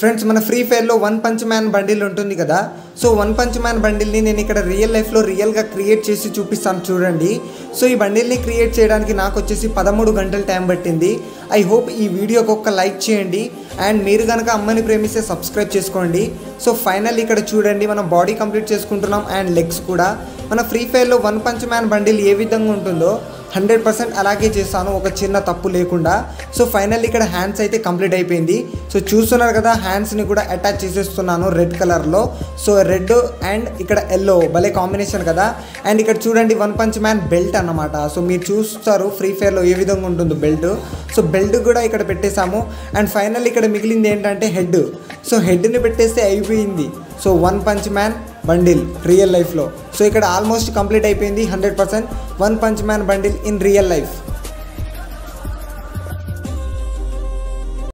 friends మన ఫ్రీ ఫైర్లో వన్ పంచ్ మ్యాన్ బండిల్ ఉంటుంది కదా సో వన్ పంచ్ మ్యాన్ బండిల్ని నేను ఇక్కడ రియల్ లైఫ్లో రియల్గా క్రియేట్ చేసి చూపిస్తాను చూడండి సో ఈ బండిల్ని క్రియేట్ చేయడానికి నాకు వచ్చేసి పదమూడు గంటల టైం పట్టింది ఐ హోప్ ఈ వీడియోకి ఒక్క లైక్ చేయండి అండ్ మీరు కనుక అమ్మని ప్రేమిస్తే సబ్స్క్రైబ్ చేసుకోండి సో ఫైనల్ ఇక్కడ చూడండి మనం బాడీ కంప్లీట్ చేసుకుంటున్నాం అండ్ లెగ్స్ కూడా మన ఫ్రీ ఫైర్లో వన్ పంచ్ మ్యాన్ బండిల్ ఏ విధంగా ఉంటుందో హండ్రెడ్ పర్సెంట్ అలాగే చేస్తాను ఒక చిన్న తప్పు లేకుండా సో ఫైనల్ ఇక్కడ హ్యాండ్స్ అయితే కంప్లీట్ అయిపోయింది సో చూస్తున్నారు కదా హ్యాండ్స్ని కూడా అటాచ్ చేసేస్తున్నాను రెడ్ కలర్లో సో రెడ్ అండ్ ఇక్కడ ఎల్లో భలే కాంబినేషన్ కదా అండ్ ఇక్కడ చూడండి వన్ పంచ్ మ్యాన్ బెల్ట్ అన్నమాట సో మీరు చూస్తారు ఫ్రీ ఫైర్లో ఏ విధంగా ఉంటుందో బెల్ట్ సో బెల్ట్ కూడా ఇక్కడ పెట్టేశాము అండ్ ఫైనల్ ఇక్కడ మిగిలింది ఏంటంటే హెడ్ సో హెడ్ని పెట్టేస్తే అయిపోయింది so One Punch Man bundle real లైఫ్లో సో ఇక్కడ ఆల్మోస్ట్ కంప్లీట్ అయిపోయింది hundred percent One Punch Man bundle in real life